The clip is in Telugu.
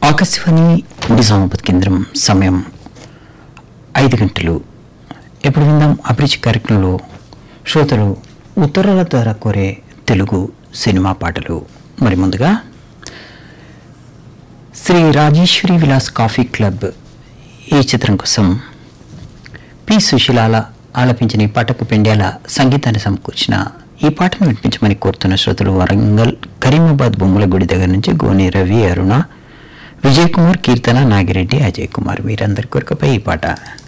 ఆకాశవాణి నిజామాబాద్ కేంద్రం సమయం ఐదు గంటలు ఎప్పుడు విందాం అభిరుచి కార్యక్రమంలో శ్రోతలు ఉత్తరాల ద్వారా కోరే తెలుగు సినిమా పాటలు మరి ముందుగా శ్రీ రాజేశ్వరి విలాస్ కాఫీ క్లబ్ ఈ చిత్రం కోసం పి సుశీలాల ఆలపించిన ఈ పాటకు పెండ్యాల సంగీతాన్ని సమకూర్చిన ఈ పాటను వినిపించమని కోరుతున్న శ్రోతలు వరంగల్ కరీమాబాద్ బొమ్మల గుడి దగ్గర నుంచి గోని రవి అరుణ విజయ్ కుమార్ కీర్తన నాగిరెడ్డి అజయ్ కుమార్ వీరందరి కొరకపై ఈ పాట